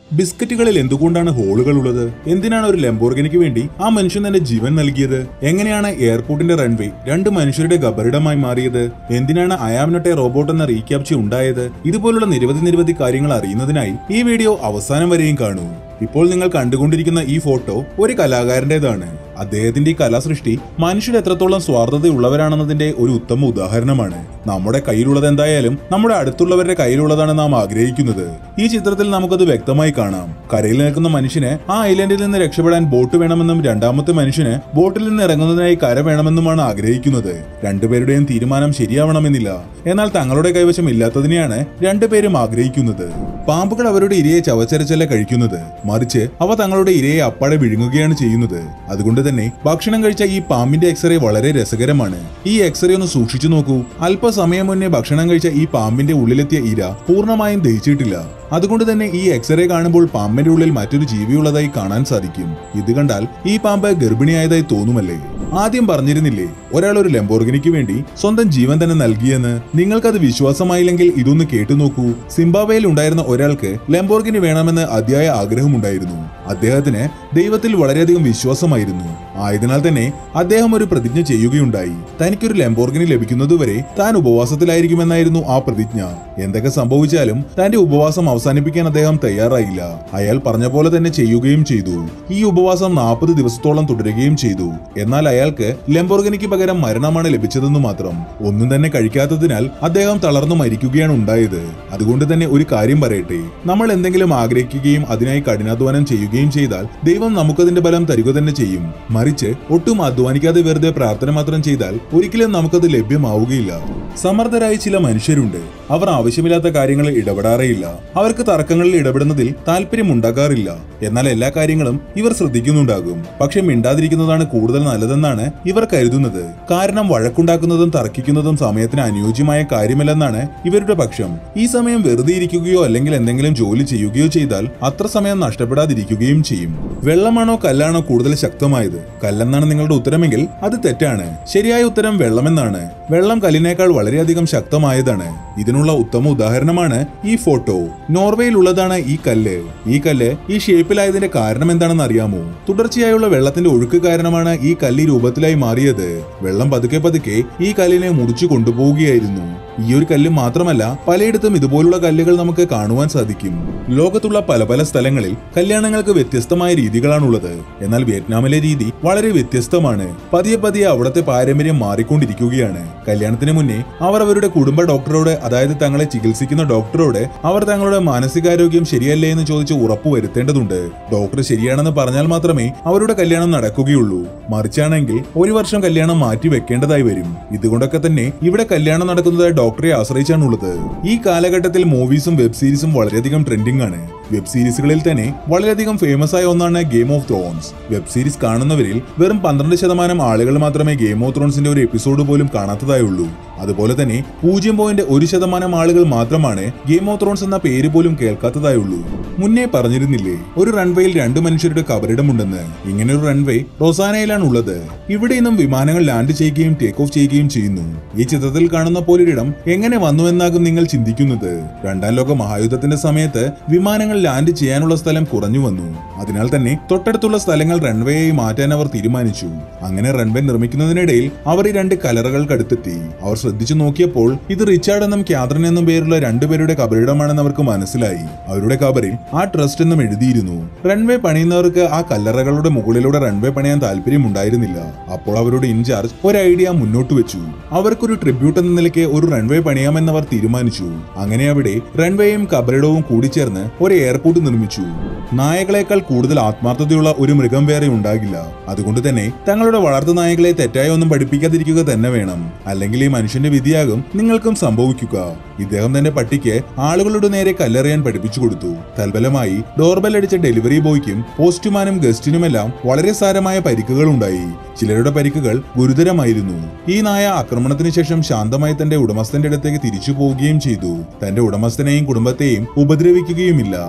ബിസ്ക്കറ്റുകളിൽ എന്തുകൊണ്ടാണ് ഹോളുകൾ ഉള്ളത് എന്തിനാണ് ഒരു ലംബോർഗിനിക്ക് വേണ്ടി ആ മനുഷ്യൻ തന്റെ ജീവൻ നൽകിയത് എങ്ങനെയാണ് എയർപോർട്ടിന്റെ റൺവേ രണ്ട് മനുഷ്യരുടെ ഗബറിടമായി മാറിയത് എന്തിനാണ് അയാമിനട്ടെ റോബോട്ട് എന്ന റീക്യാപ്ച ഉണ്ടായത് ഇതുപോലുള്ള നിരവധി നിരവധി കാര്യങ്ങൾ അറിയുന്നതിനായി ഈ വീഡിയോ അവസാനം വരെയും കാണൂ ഇപ്പോൾ നിങ്ങൾ കണ്ടുകൊണ്ടിരിക്കുന്ന ഈ ഫോട്ടോ ഒരു കലാകാരന്റേതാണ് അദ്ദേഹത്തിന്റെ ഈ കലാസൃഷ്ടി മനുഷ്യർ എത്രത്തോളം സ്വാർത്ഥതയുള്ളവരാണെന്നതിന്റെ ഒരു ഉത്തമ ഉദാഹരണമാണ് നമ്മുടെ കയ്യിലുള്ളത് എന്തായാലും നമ്മുടെ അടുത്തുള്ളവരുടെ കയ്യിലുള്ളതാണ് നാം ആഗ്രഹിക്കുന്നത് ഈ ചിത്രത്തിൽ നമുക്കത് വ്യക്തമായി കാണാം കരയിൽ നിൽക്കുന്ന മനുഷ്യന് ആ ഐലൻഡിൽ നിന്ന് രക്ഷപ്പെടാൻ ബോട്ട് വേണമെന്നും രണ്ടാമത്തെ മനുഷ്യന് ബോട്ടിൽ നിന്ന് ഇറങ്ങുന്നതിനായി കര വേണമെന്നുമാണ് ആഗ്രഹിക്കുന്നത് രണ്ടുപേരുടെയും തീരുമാനം ശരിയാവണമെന്നില്ല എന്നാൽ തങ്ങളുടെ കൈവശം ഇല്ലാത്തതിനെയാണ് രണ്ടുപേരും ആഗ്രഹിക്കുന്നത് പാമ്പുകൾ അവരുടെ ഇരയെ ചവച്ചരച്ചല്ല കഴിക്കുന്നത് മറിച്ച് അവ തങ്ങളുടെ ഇരയെ അപ്പാടെ വിഴുങ്ങുകയാണ് ചെയ്യുന്നത് അതുകൊണ്ട് തന്നെ ഭക്ഷണം കഴിച്ച ഈ പാമ്പിന്റെ എക്സ്റേ വളരെ രസകരമാണ് ഈ എക്സ്റേ ഒന്ന് സൂക്ഷിച്ചു നോക്കൂ അല്പസമയം മുന്നേ ഭക്ഷണം കഴിച്ച ഈ പാമ്പിന്റെ ഉള്ളിലെത്തിയ ഇര പൂർണ്ണമായും ദഹിച്ചിട്ടില്ല അതുകൊണ്ട് തന്നെ ഈ എക്സ്റേ കാണുമ്പോൾ പാമ്പിന്റെ ഉള്ളിൽ മറ്റൊരു ജീവിയുള്ളതായി കാണാൻ സാധിക്കും ഇത് കണ്ടാൽ ഈ പാമ്പ് ഗർഭിണിയായതായി തോന്നുമല്ലേ ആദ്യം പറഞ്ഞിരുന്നില്ലേ ഒരാൾ ഒരു ലംബോർഗിനിക്ക് വേണ്ടി സ്വന്തം ജീവൻ തന്നെ നൽകിയെന്ന് നിങ്ങൾക്കത് വിശ്വാസമായില്ലെങ്കിൽ ഇതൊന്ന് കേട്ടു നോക്കൂ സിംബാബ്വേയിൽ ഉണ്ടായിരുന്ന ഒരാൾക്ക് ലംബോർഗിനി വേണമെന്ന് അതിയായ ആഗ്രഹമുണ്ടായിരുന്നു അദ്ദേഹത്തിന് ദൈവത്തിൽ വളരെയധികം വിശ്വാസമായിരുന്നു ആയതിനാൽ തന്നെ അദ്ദേഹം ഒരു പ്രതിജ്ഞ ചെയ്യുകയുണ്ടായി തനിക്കൊരു ലംബോർഗിനി ലഭിക്കുന്നതുവരെ താൻ ഉപവാസത്തിലായിരിക്കുമെന്നായിരുന്നു ആ പ്രതിജ്ഞ എന്തൊക്കെ സംഭവിച്ചാലും തന്റെ ഉപവാസം അവസാനിപ്പിക്കാൻ അദ്ദേഹം തയ്യാറായില്ല അയാൾ പറഞ്ഞ പോലെ തന്നെ ചെയ്യുകയും ചെയ്തു ഈ ഉപവാസം നാൽപ്പത് ദിവസത്തോളം തുടരുകയും ചെയ്തു എന്നാൽ അയാൾക്ക് ലംബോർഗിനിക്ക് പകരം മരണമാണ് ലഭിച്ചതെന്ന് മാത്രം ഒന്നും തന്നെ കഴിക്കാത്തതിനാൽ അദ്ദേഹം തളർന്നു മരിക്കുകയാണ് ഉണ്ടായത് അതുകൊണ്ട് തന്നെ ഒരു കാര്യം പറയട്ടെ നമ്മൾ എന്തെങ്കിലും ആഗ്രഹിക്കുകയും അതിനായി കഠിനാധ്വാനം ചെയ്യുകയും ചെയ്താൽ ദൈവം നമുക്കതിന്റെ ഫലം തരിക തന്നെ ചെയ്യും മറിച്ച് ഒട്ടും അധ്വാനിക്കാതെ വെറുതെ പ്രാർത്ഥന മാത്രം ചെയ്താൽ ഒരിക്കലും നമുക്കത് ലഭ്യമാവുകയില്ല സമർത്ഥരായ ചില മനുഷ്യരുണ്ട് അവർ ആവശ്യമില്ലാത്ത കാര്യങ്ങളിൽ ഇടപെടാറേയില്ല അവർക്ക് തർക്കങ്ങളിൽ ഇടപെടുന്നതിൽ താല്പര്യമുണ്ടാകാറില്ല എന്നാൽ എല്ലാ കാര്യങ്ങളും ഇവർ ശ്രദ്ധിക്കുന്നുണ്ടാകും പക്ഷെ മിണ്ടാതിരിക്കുന്നതാണ് കൂടുതൽ നല്ലതെന്നാണ് ഇവർ കരുതുന്നത് കാരണം വഴക്കുണ്ടാക്കുന്നതും തർക്കിക്കുന്നതും സമയത്തിന് അനുയോജ്യമായ കാര്യമല്ലെന്നാണ് ഇവരുടെ പക്ഷം ഈ സമയം വെറുതെ ഇരിക്കുകയോ അല്ലെങ്കിൽ എന്തെങ്കിലും ജോലി ചെയ്യുകയോ ചെയ്താൽ അത്ര സമയം നഷ്ടപ്പെടാതിരിക്കുകയും ചെയ്യും വെള്ളമാണോ കല്ലാണോ കൂടുതൽ ശക്തമായത് കല്ലെന്നാണ് നിങ്ങളുടെ ഉത്തരമെങ്കിൽ അത് തെറ്റാണ് ശരിയായ ഉത്തരം വെള്ളമെന്നാണ് വെള്ളം കല്ലിനേക്കാൾ വളരെയധികം ശക്തമായതാണ് ഇതിനുള്ള ഉത്തമ ഉദാഹരണമാണ് ഈ ഫോട്ടോ നോർവേയിൽ ഉള്ളതാണ് ഈ കല്ല് ഈ കല്ല് ഈ ഷേപ്പിലായതിന്റെ കാരണം എന്താണെന്ന് അറിയാമോ തുടർച്ചയായുള്ള വെള്ളത്തിന്റെ ഒഴുക്ക് കാരണമാണ് ഈ കല്ല് ഈ രൂപത്തിലായി മാറിയത് വെള്ളം പതുക്കെ പതുക്കെ ഈ കല്ലിനെ മുറിച്ചു കൊണ്ടുപോവുകയായിരുന്നു ഈ ഒരു കല്ല് മാത്രമല്ല പലയിടത്തും ഇതുപോലുള്ള കല്ലുകൾ നമുക്ക് കാണുവാൻ സാധിക്കും ലോകത്തുള്ള പല പല സ്ഥലങ്ങളിൽ കല്യാണങ്ങൾക്ക് വ്യത്യസ്തമായ രീതികളാണുള്ളത് എന്നാൽ വിയറ്റ്നാമിലെ രീതി വളരെ വ്യത്യസ്തമാണ് പതിയെ പതിയെ അവിടുത്തെ പാരമ്പര്യം മാറിക്കൊണ്ടിരിക്കുകയാണ് കല്യാണത്തിന് മുന്നേ അവർ അവരുടെ കുടുംബ ഡോക്ടറോട് അതായത് തങ്ങളെ ചികിത്സിക്കുന്ന ഡോക്ടറോട് അവർ തങ്ങളുടെ മാനസികാരോഗ്യം ശരിയല്ലേ എന്ന് ചോദിച്ച് ഉറപ്പുവരുത്തേണ്ടതുണ്ട് ഡോക്ടർ ശരിയാണെന്ന് പറഞ്ഞാൽ മാത്രമേ അവരുടെ കല്യാണം നടക്കുകയുള്ളൂ മറിച്ചാണെങ്കിൽ ഒരു വർഷം കല്യാണം മാറ്റി വെക്കേണ്ടതായി വരും ഇതുകൊണ്ടൊക്കെ തന്നെ ഇവിടെ കല്യാണം നടക്കുന്നത് ഡോക്ടറെ ആശ്രയിച്ചാണുള്ളത് ഈ കാലഘട്ടത്തിൽ മൂവീസും വെബ് സീരീസും വളരെയധികം ട്രെൻഡിംഗ് ആണ് വെബ് സീരീസുകളിൽ തന്നെ വളരെയധികം ഫേമസ് ആയ ഒന്നാണ് Game of Thrones web series കാണുന്നവരിൽ വെറും പന്ത്രണ്ട് ശതമാനം ആളുകൾ മാത്രമേ ഗെയിം ഓഫ് ത്രോൺസിന്റെ ഒരു എപ്പിസോഡ് പോലും കാണാത്തതായുള്ളൂ അതുപോലെ തന്നെ പൂജ്യം പോയിന്റ് ഒരു ശതമാനം ആളുകൾ മാത്രമാണ് ഗെയിം ഓഫ് ത്രോൺസ് എന്ന പേര് പോലും കേൾക്കാത്തതായുള്ളൂ മുന്നേ പറഞ്ഞിരുന്നില്ലേ ഒരു റൺവേയിൽ രണ്ട് മനുഷ്യരുടെ കബറിടമുണ്ടെന്ന് ഇങ്ങനെ ഒരു റൺവേ റൊസാനയിലാണ് ഉള്ളത് ഇവിടെ നിന്നും വിമാനങ്ങൾ ലാൻഡ് ചെയ്യുകയും ടേക്ക് ഓഫ് ചെയ്യുകയും ചെയ്യുന്നു ഈ ചിത്രത്തിൽ കാണുന്ന പോലൊരിടം എങ്ങനെ വന്നു എന്നാകും നിങ്ങൾ ചിന്തിക്കുന്നത് രണ്ടാം ലോക മഹായുദ്ധത്തിന്റെ സമയത്ത് വിമാനങ്ങൾ ലാൻഡ് ചെയ്യാനുള്ള സ്ഥലം കുറഞ്ഞു വന്നു അതിനാൽ തന്നെ തൊട്ടടുത്തുള്ള സ്ഥലങ്ങൾ റൺവേയായി മാറ്റാൻ അവർ തീരുമാനിച്ചു അങ്ങനെ റൺവേ നിർമ്മിക്കുന്നതിനിടയിൽ അവർ ഈ രണ്ട് കലറകൾക്കടുത്തെത്തി അവർ ശ്രദ്ധിച്ചു നോക്കിയപ്പോൾ ഇത് റിച്ചാർഡ് എന്നും ക്യാത്രൻ എന്നും പേരുള്ള രണ്ടുപേരുടെ കബറിടമാണെന്ന് അവർക്ക് മനസ്സിലായി അവരുടെ കബറിൽ ആ ട്രസ്റ്റ് എന്നും എഴുതിയിരുന്നു റൺവേ പണിയുന്നവർക്ക് ആ കല്ലറകളുടെ മുകളിലൂടെ റൺവേ പണിയാൻ താല്പര്യമുണ്ടായിരുന്നില്ല അപ്പോൾ അവരുടെ ഇൻചാർജ് ഒരു ഐഡിയ മുന്നോട്ട് വെച്ചു അവർക്കൊരു ട്രിബ്യൂട്ട് എന്ന നിലയ്ക്ക് ഒരു റൺവേ പണിയാമെന്ന് അവർ തീരുമാനിച്ചു അങ്ങനെ അവിടെ റൺവേയും കബറിടവും കൂടിച്ചേർന്ന് ഒരു എയർപോർട്ട് നിർമ്മിച്ചു നായകളെക്കാൾ കൂടുതൽ ആത്മാർത്ഥതയുള്ള ഒരു മൃഗം വേറെ ഉണ്ടാകില്ല അതുകൊണ്ട് തന്നെ തങ്ങളുടെ വളർത്തു നായകളെ തെറ്റായ ഒന്നും പഠിപ്പിക്കാതിരിക്കുക തന്നെ വേണം അല്ലെങ്കിൽ ഈ മനുഷ്യന്റെ വിധിയാകും നിങ്ങൾക്കും സംഭവിക്കുക ഇദ്ദേഹം തന്റെ പട്ടിക്ക് ആളുകളുടെ നേരെ കല്ലെറിയാൻ പഠിപ്പിച്ചു കൊടുത്തു തൽഫലമായി ഡോർബെൽ അടിച്ച ഡെലിവറി ബോയ്ക്കും പോസ്റ്റ്മാനും ഗസ്റ്റിനുമെല്ലാം വളരെ സാരമായ പരിക്കുകൾ ഉണ്ടായി ചിലരുടെ പരിക്കുകൾ ഗുരുതരമായിരുന്നു ഈ നായ ആക്രമണത്തിന് ശേഷം ശാന്തമായി തന്റെ ഉടമസ്ഥന്റെ അടുത്തേക്ക് തിരിച്ചു പോവുകയും ചെയ്തു തന്റെ ഉടമസ്ഥനെയും കുടുംബത്തെയും ഉപദ്രവിക്കുകയുമില്ല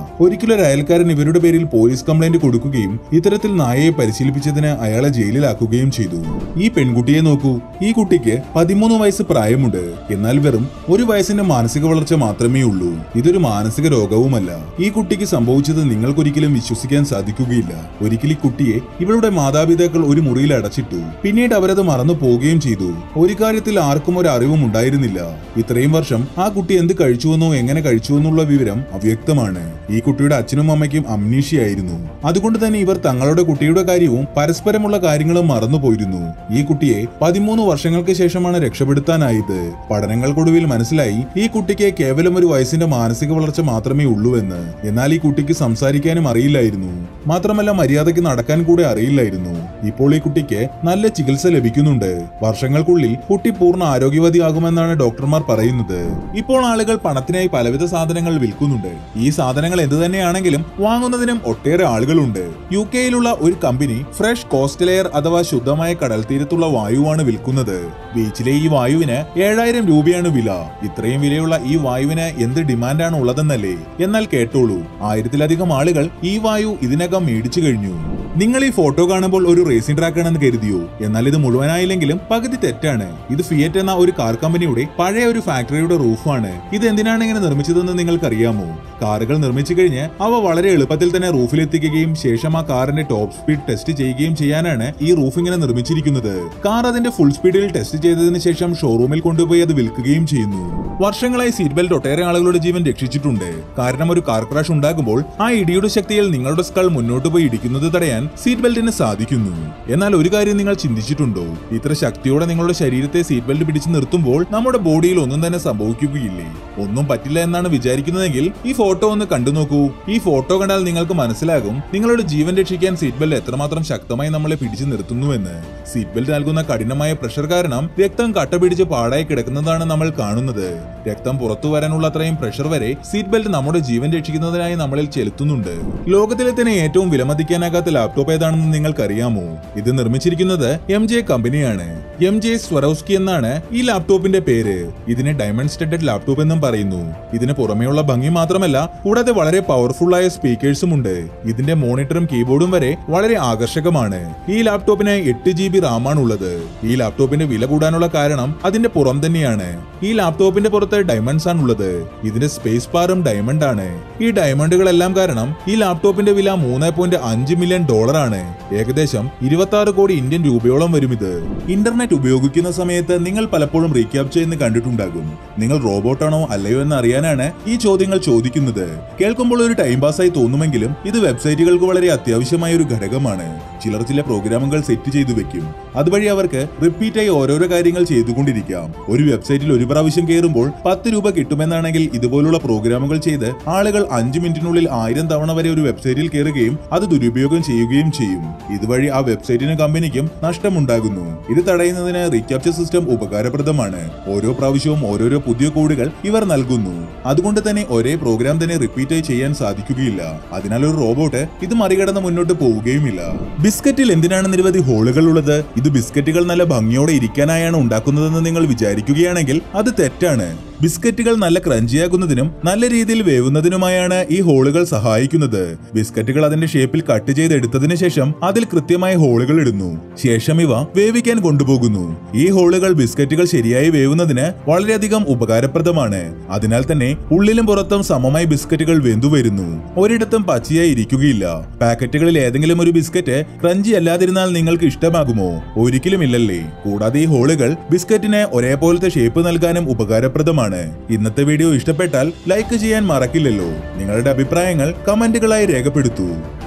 ഒരിക്കലും ഒരു അയൽക്കാരൻ ഇവരുടെ പേരിൽ പോലീസ് കംപ്ലൈന്റ് കൊടുക്കുകയും ഇത്തരത്തിൽ നായയെ പരിശീലിപ്പിച്ചതിന് അയാളെ ജയിലിലാക്കുകയും ചെയ്തു ഈ പെൺകുട്ടിയെ നോക്കൂ ഈ കുട്ടിക്ക് പതിമൂന്ന് വയസ്സ് പ്രായമുണ്ട് എന്നാൽ വെറും ഒരു വയസ്സിന്റെ മാനസിക വളർച്ച മാത്രമേ ഉള്ളൂ ഇതൊരു മാനസിക രോഗവുമല്ല ഈ കുട്ടിക്ക് സംഭവിച്ചത് നിങ്ങൾക്കൊരിക്കലും വിശ്വസിക്കാൻ സാധിക്കുകയില്ല ഒരിക്കൽ ഈ കുട്ടിയെ ഇവളുടെ മാതാപിതാക്കൾ ഒരു മുറിയിൽ അടച്ചിട്ടു പിന്നീട് അവരത് മറന്നു പോവുകയും ചെയ്തു ഒരു കാര്യത്തിൽ ആർക്കും ഒരു അറിവും ഉണ്ടായിരുന്നില്ല ഇത്രയും വർഷം ആ കുട്ടി എന്ത് കഴിച്ചുവെന്നോ എങ്ങനെ കഴിച്ചുവെന്നുള്ള വിവരം അവ്യക്തമാണ് ഈ കുട്ടിയുടെ അച്ഛനും അമ്മയ്ക്കും അമ്നീഷിയായിരുന്നു അതുകൊണ്ട് തന്നെ ഇവർ തങ്ങളുടെ കുട്ടിയുടെ കാര്യവും പരസ്പരമുള്ള കാര്യങ്ങളും മറന്നുപോയിരുന്നു ഈ കുട്ടിയെ പതിമൂന്ന് വർഷങ്ങൾക്ക് ശേഷമാണ് രക്ഷപ്പെടുത്താനായത് പഠനങ്ങൾക്കൊടുവിൽ മനസ്സിലായി ഈ കുട്ടിക്ക് കേവലം ഒരു വയസ്സിന്റെ മാനസിക വളർച്ച മാത്രമേ ഉള്ളൂവെന്ന് എന്നാൽ ഈ കുട്ടിക്ക് സംസാരിക്കാനും അറിയില്ലായിരുന്നു മാത്രമല്ല മര്യാദയ്ക്ക് നടക്കാൻ കൂടെ അറിയില്ലായിരുന്നു ഇപ്പോൾ ഈ കുട്ടിക്ക് നല്ല ചികിത്സ ലഭിക്കുന്നുണ്ട് വർഷങ്ങൾക്കുള്ളിൽ കുട്ടി പൂർണ്ണ ആരോഗ്യവതിയാകുമെന്നാണ് ഡോക്ടർമാർ പറയുന്നത് ഇപ്പോൾ ആളുകൾ പണത്തിനായി പലവിധ സാധനങ്ങൾ വിൽക്കുന്നുണ്ട് ഈ സാധനങ്ങൾ എന്ത് തന്നെയാണെങ്കിലും വാങ്ങുന്നതിനും ഒട്ടേറെ ആളുകളുണ്ട് യു കെയിലുള്ള ഒരു കമ്പനി ഫ്രഷ് കോസ്റ്റൽ എയർ അഥവാ ശുദ്ധമായ കടൽ തീരത്തുള്ള വായുവാണ് വിൽക്കുന്നത് ബീച്ചിലെ ഈ വായുവിന് ഏഴായിരം രൂപയാണ് വില ഇത്രയും വിലയുള്ള ഈ വായുവിന് എന്ത് ഡിമാൻഡാണ് ഉള്ളതെന്നല്ലേ എന്നാൽ കേട്ടോളൂ ആയിരത്തിലധികം ആളുകൾ ഈ വായു ഇതിനകം മേടിച്ചു കഴിഞ്ഞു നിങ്ങൾ ഈ ഫോട്ടോ കാണുമ്പോൾ ഒരു റേസിംഗ് ട്രാക്ക് ആണെന്ന് കരുതിയോ എന്നാൽ ഇത് മുഴുവനായില്ലെങ്കിലും പകുതി തെറ്റാണ് ഇത് ഫിയറ്റ് എന്ന ഒരു കാർ കമ്പനിയുടെ പഴയ ഒരു ഫാക്ടറിയുടെ റൂഫാണ് ഇത് എന്തിനാണ് ഇങ്ങനെ നിർമ്മിച്ചതെന്ന് നിങ്ങൾക്കറിയാമോ കാറുകൾ നിർമ്മിച്ചു കഴിഞ്ഞ് അവ വളരെ എളുപ്പത്തിൽ തന്നെ റൂഫിലെത്തിക്കുകയും ശേഷം ആ കാറിന്റെ ടോപ്പ് സ്പീഡ് ടെസ്റ്റ് ചെയ്യുകയും ചെയ്യാനാണ് ഈ റൂഫ് ഇങ്ങനെ നിർമ്മിച്ചിരിക്കുന്നത് കാർ അതിന്റെ ഫുൾ സ്പീഡിൽ ടെസ്റ്റ് ചെയ്തതിന് ശേഷം ഷോറൂമിൽ കൊണ്ടുപോയി അത് വിൽക്കുകയും ചെയ്യുന്നു വർഷങ്ങളായി സീറ്റ് ബെൽറ്റ് ഒട്ടേറെ ആളുകളുടെ ജീവൻ രക്ഷിച്ചിട്ടുണ്ട് കാരണം ഒരു കാർ ക്രാഷ് ഉണ്ടാകുമ്പോൾ ആ ഇടിയുടെ ശക്തിയിൽ നിങ്ങളുടെ സ്കൾ മുന്നോട്ട് പോയി ഇടിക്കുന്നത് തടയാൻ സീറ്റ് ബെൽറ്റിന് സാധിക്കുന്നു എന്നാൽ ഒരു കാര്യം നിങ്ങൾ ചിന്തിച്ചിട്ടുണ്ടോ ഇത്ര ശക്തിയോടെ നിങ്ങളുടെ ശരീരത്തെ സീറ്റ് ബെൽറ്റ് പിടിച്ചു നിർത്തുമ്പോൾ നമ്മുടെ ബോഡിയിൽ ഒന്നും തന്നെ സംഭവിക്കുകയില്ലേ ഒന്നും പറ്റില്ല എന്നാണ് വിചാരിക്കുന്നതെങ്കിൽ ഈ ഫോട്ടോ ഒന്ന് കണ്ടു നോക്കൂ ഈ ഫോട്ടോ കണ്ടാൽ നിങ്ങൾക്ക് മനസ്സിലാകും നിങ്ങളുടെ ജീവൻ രക്ഷിക്കാൻ സീറ്റ് ബെൽറ്റ് എത്രമാത്രം ശക്തമായി നമ്മളെ പിടിച്ചു നിർത്തുന്നുവെന്ന് സീറ്റ് ബെൽറ്റ് നൽകുന്ന കഠിനമായ പ്രഷർ കാരണം രക്തം കട്ട പിടിച്ച് പാടായി കിടക്കുന്നതാണ് നമ്മൾ കാണുന്നത് രക്തം പുറത്തു വരാനുള്ള അത്രയും പ്രഷർ വരെ സീറ്റ് ബെൽറ്റ് നമ്മുടെ ജീവൻ രക്ഷിക്കുന്നതിനായി നമ്മളിൽ ചെലുത്തുന്നുണ്ട് ലോകത്തിലെ തന്നെ ഏറ്റവും വിലമതിക്കാനാകാത്ത ലാപ്ടോപ്പ് ഏതാണെന്ന് നിങ്ങൾക്കറിയാമോ ഇത് നിർമ്മിച്ചിരിക്കുന്നത് എം ജെ കമ്പനിയാണ് എം ജെ സ്വറോസ്കി എന്നാണ് ഈ ലാപ്ടോപ്പിന്റെ പേര് ഇതിനെ ഡയമണ്ട് സ്റ്റഡഡ് ലാപ്ടോപ്പ് എന്നും പറയുന്നു ഇതിന് പുറമെയുള്ള ഭംഗി മാത്രമല്ല കൂടാതെ വളരെ പവർഫുൾ ആയ സ്പീക്കേഴ്സും ഉണ്ട് ഇതിന്റെ മോണിറ്ററും കീബോർഡും വരെ വളരെ ആകർഷകമാണ് ഈ ലാപ്ടോപ്പിന് എട്ട് ജി ബി റാമാണ് ഉള്ളത് ഈ ലാപ്ടോപ്പിന്റെ വില കൂടാനുള്ള കാരണം അതിന്റെ പുറം തന്നെയാണ് ഈ ലാപ്ടോപ്പിന്റെ പുറത്ത് ഡയമണ്ട്സ് ആണ് ഉള്ളത് ഇതിന്റെ സ്പേസ് ബാറും ഡയമണ്ട് ആണ് ഈ ഡയമണ്ടുകളെല്ലാം കാരണം ഈ ലാപ്ടോപ്പിന്റെ വില മൂന്ന് പോയിന്റ് അഞ്ച് മില്യൺ ഡോളർ ആണ് ഏകദേശം ഇരുപത്തി ആറ് കോടി ഇന്ത്യൻ രൂപയോളം വരും ഇത് ഇന്റർനെറ്റ് ഉപയോഗിക്കുന്ന സമയത്ത് നിങ്ങൾ പലപ്പോഴും റീക്യാപ്ചർ ചെയ്യുന്ന കണ്ടിട്ടുണ്ടാകും നിങ്ങൾ റോബോട്ടാണോ അല്ലയോ എന്ന് അറിയാനാണ് ഈ ചോദ്യങ്ങൾ ചോദിക്കുന്നത് കേൾക്കുമ്പോൾ ഒരു ടൈം പാസ്സായി തോന്നുമെങ്കിലും ഇത് വെബ്സൈറ്റുകൾക്ക് വളരെ അത്യാവശ്യമായ ഒരു ഘടകമാണ് ചിലർ ചില പ്രോഗ്രാമുകൾ സെറ്റ് ചെയ്തു വെക്കും അതുവഴി അവർക്ക് റിപ്പീറ്റായി ഓരോരോ കാര്യങ്ങൾ ചെയ്തുകൊണ്ടിരിക്കാം ഒരു വെബ്സൈറ്റിൽ ഒരു പ്രാവശ്യം കയറുമ്പോൾ പത്ത് രൂപ കിട്ടുമെന്നാണെങ്കിൽ ഇതുപോലുള്ള പ്രോഗ്രാമുകൾ ചെയ്ത് ആളുകൾ അഞ്ച് മിനിറ്റിനുള്ളിൽ ആയിരം തവണ വരെ ഒരു വെബ്സൈറ്റിൽ കയറുകയും അത് ദുരുപയോഗം ചെയ്യുകയും ചെയ്യും ഇതുവഴി ആ വെബ്സൈറ്റിനും കമ്പനിക്കും നഷ്ടമുണ്ടാകുന്നു ഇത് തടയുന്നതിന് റീക്യാപ്ചർ സിസ്റ്റം ഉപകാരപ്രദമാണ് ഓരോ പ്രാവശ്യവും ഓരോരോ പുതിയ കോഡുകൾ ഇവർ നൽകുന്നു അതുകൊണ്ട് തന്നെ ഒരേ പ്രോഗ്രാം തന്നെ റിപ്പീറ്റായി ചെയ്യാൻ സാധിക്കുകയില്ല അതിനാൽ ഒരു റോബോട്ട് ഇത് മറികടന്ന് മുന്നോട്ട് പോവുകയുമില്ല ബിസ്ക്കറ്റിൽ എന്തിനാണ് നിരവധി ഹോളുകൾ ഉള്ളത് ഇത് ബിസ്ക്കറ്റുകൾ നല്ല ഭംഗിയോടെ ഇരിക്കാനായാണ് ഉണ്ടാക്കുന്നതെന്ന് നിങ്ങൾ വിചാരിക്കുകയാണെങ്കിൽ അത് തെറ്റാണ് ബിസ്ക്കറ്റുകൾ നല്ല ക്രഞ്ചിയാകുന്നതിനും നല്ല രീതിയിൽ വേവുന്നതിനുമായാണ് ഈ ഹോളുകൾ സഹായിക്കുന്നത് ബിസ്ക്കറ്റുകൾ അതിന്റെ ഷേപ്പിൽ കട്ട് ചെയ്തെടുത്തതിനു ശേഷം അതിൽ കൃത്യമായ ഹോളുകൾ ഇടുന്നു ശേഷം ഇവ വേവിക്കാൻ കൊണ്ടുപോകുന്നു ഈ ഹോളുകൾ ബിസ്ക്കറ്റുകൾ ശരിയായി വേവുന്നതിന് വളരെയധികം ഉപകാരപ്രദമാണ് അതിനാൽ തന്നെ ഉള്ളിലും പുറത്തും സമമായി ബിസ്ക്കറ്റുകൾ വെന്തു വരുന്നു ഒരിടത്തും പച്ചയായി ഇരിക്കുകയില്ല പാക്കറ്റുകളിൽ ഏതെങ്കിലും ഒരു ബിസ്ക്കറ്റ് ക്രഞ്ചി അല്ലാതിരുന്നാൽ നിങ്ങൾക്ക് ഇഷ്ടമാകുമോ ഒരിക്കലും ഇല്ലല്ലേ കൂടാതെ ഈ ഹോളുകൾ ബിസ്ക്കറ്റിന് ഒരേപോലത്തെ ഷേപ്പ് നൽകാനും ഉപകാരപ്രദമാണ് ഇന്നത്തെ വീഡിയോ ഇഷ്ടപ്പെട്ടാൽ ലൈക്ക് ചെയ്യാൻ മറക്കില്ലല്ലോ നിങ്ങളുടെ അഭിപ്രായങ്ങൾ കമന്റുകളായി രേഖപ്പെടുത്തൂ